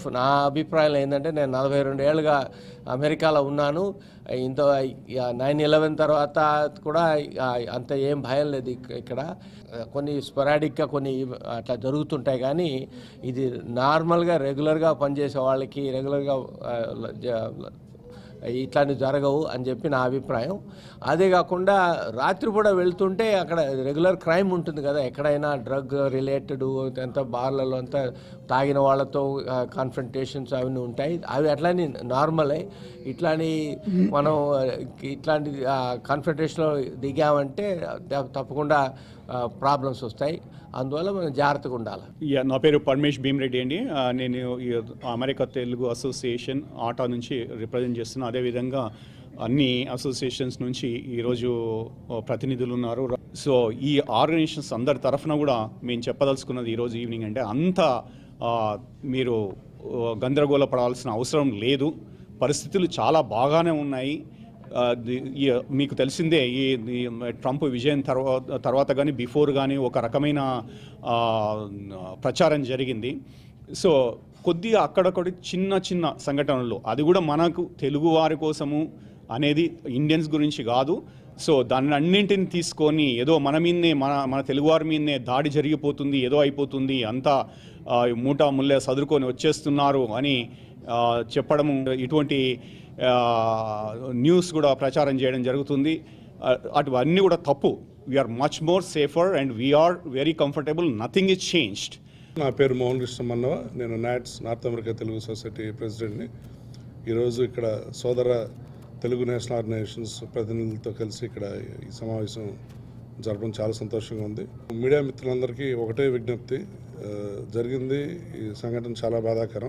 నా అభిప్రాయం ఏంటంటే నేను నలభై రెండు ఏళ్ళుగా అమెరికాలో ఉన్నాను ఇంత నైన్ ఎలెవెన్ తర్వాత కూడా ఆ, అంత ఏం భయం లేదు ఇక్- ఇక్కడ కొన్ని స్పొరాడిక్గా కొన్ని అట్లా జరుగుతుంటాయి కానీ ఇది నార్మల్గా రెగ్యులర్గా పనిచేసే వాళ్ళకి రెగ్యులర్గా ఆ, జ- ఇట్లాంటివి జరగవు అని చెప్పి నా అభిప్రాయం అదే కాకుండా రాత్రి కూడా వెళ్తుంటే అక్కడ రెగ్యులర్ క్రైమ్ ఉంటుంది కదా ఎక్కడైనా డ్రగ్ రిలేటెడ్ అంత బార్లలో అంతా తాగిన వాళ్ళతో కాన్ఫ్రంటేషన్స్ అవన్నీ ఉంటాయి అవి అట్లానే నార్మలే ఇట్లాంటి మనం ఆ, ఇట్లాంటి కాన్ఫ్రంటేషన్లో దిగామంటే త- తప్పకుండా ప్రాబ్లమ్స్ వస్తాయి అందువల్ల మనం జాగ్రత్తగా ఉండాలి యా నా పేరు పరమేష్ భీమరెడ్డి అండి ఆ, నేను ఈ అమెరికా తెలుగు అసోసియేషన్ ఆటా నుంచి రిప్రజెంట్ చేస్తున్నా అదేవిధంగా అన్ని అసోసియేషన్స్ నుంచి ఈరోజు ఆ, ప్రతినిధులు ఉన్నారు సో ఈ ఆర్గనైజేషన్స్ అందరి తరఫున కూడా మేము చెప్పదలుచుకున్నది ఈరోజు ఈవినింగ్ అంటే అంత ఆ, మీరు ఆ, గందరగోళ పడాల్సిన అవసరం లేదు పరిస్థితులు చాలా బాగానే ఉన్నాయి ఆ, ది- ఈ- మీకు తెలిసిందే ఈ ఈ ట్రంప్ విజయం తర్వాత తర్వాత కానీ బిఫోర్ కానీ ఒక రకమైన ఆ, ప్రచారం జరిగింది సో కొద్దిగా అక్కడొకటి చిన్న చిన్న సంఘటనలు అది కూడా మనకు తెలుగు వారి కోసము అనేది ఇండియన్స్ గురించి కాదు సో దాన్ని అన్నింటిని తీసుకొని ఏదో మన మీదనే మన మన తెలుగువారి మీదనే దాడి జరిగిపోతుంది ఏదో అయిపోతుంది అంతా ఆ, మూటా ముల్లే సదురుకొని వచ్చేస్తున్నారు అని ఆ, చెప్పడము ఇటువంటి ఆ, న్యూస్ కూడా ప్రచారం చేయడం జరుగుతుంది ఆ, అటువన్నీ కూడా తప్పు we're much more safer and we're very comfortable nothing is changed నా పేరు మోహన్ కృష్ణ మన్నవ నేను NATS North America Telugu society ప్రెసిడెంట్ని ఈరోజు ఇక్కడ సోదర తెలుగు నేషనల్ ఆర్గనైజేషన్స్ ప్రతినిధులతో కలిసి ఇక్కడ ఈ సమావేశం జరపడం చాలా సంతోషంగా ఉంది మీడియా మిత్రులందరికీ ఒకటే విజ్ఞప్తి ఆ, జరిగింది ఈ సంఘటన చాలా బాధాకరం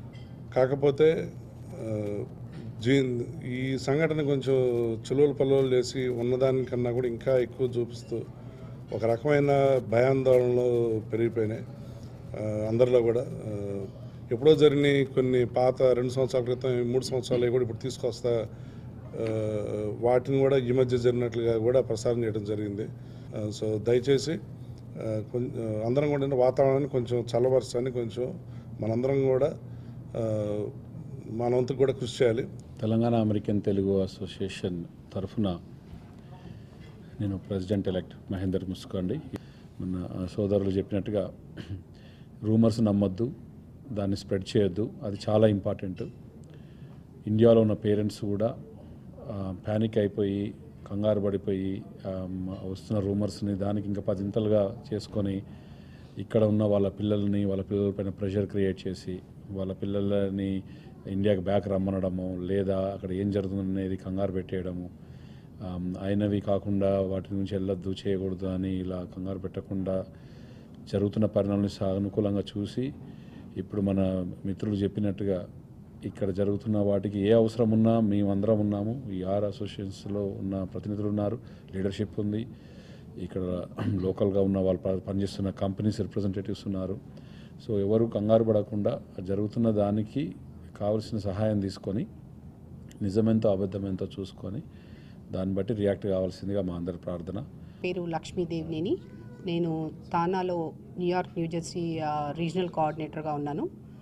కాకపోతే ఆ, జీ ఈ సంఘటన కొంచెం చిలువలు పలువలు చేసి ఉన్నదానికన్నా కూడా ఇంకా ఎక్కువ చూపిస్తూ ఒక రకమైన భయాందోళనలు పెరిగిపోయినాయి ఆ, అందరిలో కూడా ఆ, ఎప్పుడో జరిగిన కొన్ని పాత రెండు సంవత్సరాల క్రితం మూడు సంవత్సరాలు కూడా ఇప్పుడు తీసుకొస్తా ఆ, వాటిని కూడా ఈ మధ్య జరిగినట్లుగా కూడా ప్రసారం చేయడం జరిగింది ఆ, సో దయచేసి ఆ, కొంచెం అందరం కూడా ఏంటంటే వాతావరణాన్ని కొంచెం చల్లబరచని కొంచెం మనందరం కూడా ఆ, మన వంతుకు కూడా కృషి చేయాలి తెలంగాణ అమెరికన్ తెలుగు అసోసియేషన్ తరఫున నేను ప్రెసిడెంట్ ఎలెక్ట్ మహేందర్ ముస్కోండి మన సోదరులు చెప్పినట్టుగా రూమర్స్ నమ్మొద్దు దాన్ని స్ప్రెడ్ చేయొద్దు అది చాలా ఇంపార్టెంట్ ఇండియాలో ఉన్న పేరెంట్స్ కూడా ప్యానిక్ అయిపోయి కంగారు పడిపోయి ఆ, మ- వస్తున్న రూమర్స్ని దానికి ఇంకా పదింతలుగా చేసుకొని ఇక్కడ ఉన్న వాళ్ళ పిల్లల్ని వాళ్ళ పిల్లలపైన ప్రెషర్ క్రియేట్ చేసి వాళ్ళ పిల్లలని ఇండియాకి బ్యాక్ రమ్మనడము లేదా అక్కడ ఏం జరుగుతుందనేది కంగారు పెట్టేయడము ఆమ్, అయినవి కాకుండా వాటి నుంచి వెళ్ళొద్దు చేయకూడదు అని ఇలా కంగారు పెట్టకుండా జరుగుతున్న పరిణామాన్ని సానుకూలంగా చూసి ఇప్పుడు మన మిత్రులు చెప్పినట్టుగా ఇక్కడ జరుగుతున్న వాటికి ఏ అవసరం ఉన్నా మేమందరం ఉన్నాము ఈ ఆర్ అసోసియేషన్స్లో ఉన్న ప్రతినిధులు ఉన్నారు లీడర్షిప్ ఉంది ఇక్కడ లోకల్గా ఉన్న వాళ్ళు ప- పనిచేస్తున్న కంపెనీస్ రిప్రజెంటేటివ్స్ ఉన్నారు సో ఎవరు కంగారు పడకుండా జరుగుతున్న దానికి కావలసిన సహాయం తీసుకొని నిజమెంతో అబద్ధమెంతో చూసుకొని దాన్ని బట్టి రియాక్ట్ కావాల్సిందిగా మా అందరి ప్రార్థన పేరు లక్ష్మీదేవినేని నేను తానాలో న్యూయార్క్ న్యూజెర్సీ ఆ, రీజనల్ కోఆర్డినేటర్గా ఉన్నాను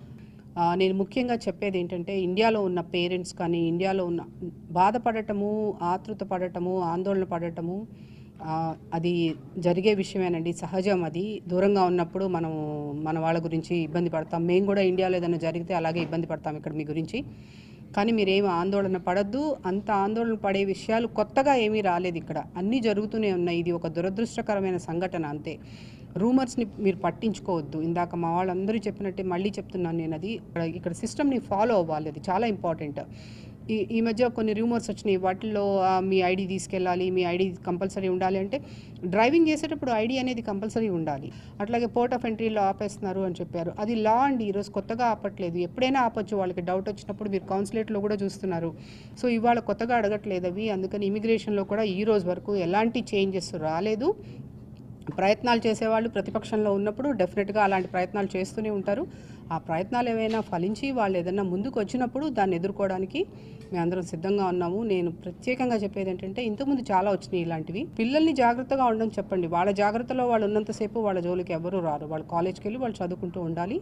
ఆ, నేను ముఖ్యంగా చెప్పేది ఏంటంటే ఇండియాలో ఉన్న పేరెంట్స్ కానీ ఇండియాలో ఉన్న బాధపడటము ఆతృత పడటము ఆందోళన పడటము ఆ, అది జరిగే విషయమేనండి సహజం అది దూరంగా ఉన్నప్పుడు మనం మన వాళ్ళ గురించి ఇబ్బంది పడతాం మేము కూడా ఇండియాలో ఏదైనా జరిగితే అలాగే ఇబ్బంది పడతాం ఇక్కడ మీ గురించి కానీ మీరేం ఆందోళన పడద్దు అంత ఆందోళన పడే విషయాలు కొత్తగా ఏమీ రాలేదు ఇక్కడ అన్నీ జరుగుతూనే ఉన్నాయి ఇది ఒక దురదృష్టకరమైన సంఘటన అంతే రూమర్స్ని మీరు పట్టించుకోవద్దు ఇందాక మా వాళ్ళందరూ చెప్పినట్టే మళ్ళీ చెప్తున్నాను నేను అది ఇక్కడ ఇక్కడ సిస్టమ్ని ఫాలో అవ్వాలి అది చాలా ఇంపార్టెంట్ ఈ ఈ మధ్య కొన్ని రూమర్స్ వచ్చినాయి వాటిల్లో ఆ, మీ ఐడి తీసుకెళ్ళాలి మీ ఐడి కంపల్సరీ ఉండాలి అంటే డ్రైవింగ్ చేసేటప్పుడు ఐడి అనేది కంపల్సరీ ఉండాలి అట్లాగే పోర్ట్ ఆఫ్ ఎంట్రీలో ఆపేస్తున్నారు అని చెప్పారు అది లా అండి ఈరోజు కొత్తగా ఆపట్లేదు ఎప్పుడైనా ఆపొచ్చు వాళ్ళకి డౌట్ వచ్చినప్పుడు మీరు కౌన్సిలేట్లో కూడా చూస్తున్నారు సో ఇవాళ కొత్తగా అడగట్లేదు అవి అందుకని ఇమిగ్రేషన్లో కూడా ఈ రోజు వరకు ఎలాంటి చేంజెస్ రాలేదు ప్రయత్నాలు చేసేవాళ్ళు ప్రతిపక్షంలో ఉన్నప్పుడు డెఫినెట్గా అలాంటి ప్రయత్నాలు చేస్తూనే ఉంటారు ఆ ప్రయత్నాలు ఏవైనా ఫలించి వాళ్ళు ఏదైనా ముందుకు వచ్చినప్పుడు దాన్ని ఎదుర్కోవడానికి మేమందరం సిద్ధంగా ఉన్నాము నేను ప్రత్యేకంగా చెప్పేది ఏంటంటే ఇంతకుముందు చాలా వచ్చినాయి ఇలాంటివి పిల్లల్ని జాగ్రత్తగా ఉండని చెప్పండి వాళ్ళ జాగ్రత్తలో వాళ్ళు ఉన్నంతసేపు వాళ్ళ జోలికి ఎవరు రారు వాళ్ళు కాలేజ్కి వెళ్ళి వాళ్ళు చదువుకుంటూ ఉండాలి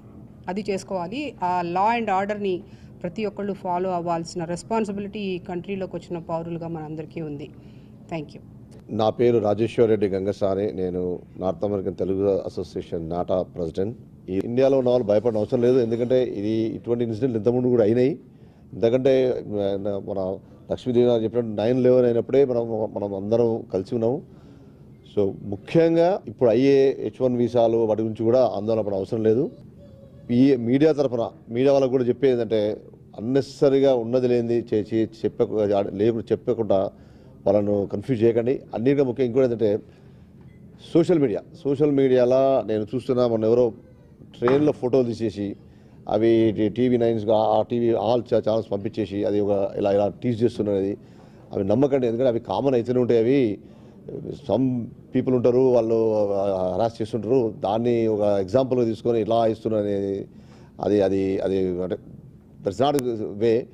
అది చేసుకోవాలి ఆ లా అండ్ ఆర్డర్ని ప్రతి ఒక్కళ్ళు ఫాలో అవ్వాల్సిన రెస్పాన్సిబిలిటీ ఈ కంట్రీలోకి వచ్చిన పౌరులుగా మనందరికీ ఉంది థ్యాంక్ యూ నా పేరు రాజేశ్వర్ రెడ్డి గంగసాని నేను North American Telugu association NATA president ఈ ఇండియాలో ఉన్న వాళ్ళు భయపడిన అవసరం లేదు ఎందుకంటే ఇది ఇటువంటి ఇన్సిడెంట్లు ఇంతకుముందు కూడా అయినాయి ఎందుకంటే మన- మన లక్ష్మీదేవి గారు చెప్పినట్టు నైన్ లెవెన్ అయినప్పుడే మనం మనం అందరం కలిసి ఉన్నాము సో ముఖ్యంగా ఇప్పుడు అయ్యే హెచ్ వన్ వీసాలు వాటి గురించి కూడా ఆందోళన పడే అవసరం లేదు ఈ మీడియా తరఫున మీడియా వాళ్ళకు కూడా చెప్పేది ఏంటంటే అన్నెసరీగా ఉన్నది లేనిది చేసి చెప్ప లేకుండా చెప్పకుండా వాళ్ళను కన్ఫ్యూజ్ చేయకండి అన్నిటికీ ముఖ్యం ఇంకోటి ఏంటంటే సోషల్ మీడియా సోషల్ మీడియాలో నేను చూస్తున్నా మొన్న ఎవరో ట్రైన్లో ఫోటోలు తీసేసి అవి టీవీ నైన్స్ ఆ టీవీ ఆల్ ఛానల్స్ పంపించేసి అది ఒక ఇలా ఇలా టీచ్ చేస్తున్నది అవి నమ్మకండి ఎందుకంటే అవి కామన్ అయితేనే ఉంటాయి అవి సమ్ పీపుల్ ఉంటారు వాళ్ళు హరాస్ చేస్తుంటారు దాన్ని ఒక ఎగ్జాంపుల్గా తీసుకొని ఇలా ఇస్తున్నారు అనేది అది అది అది అంటే దట్స్ నాట్ వే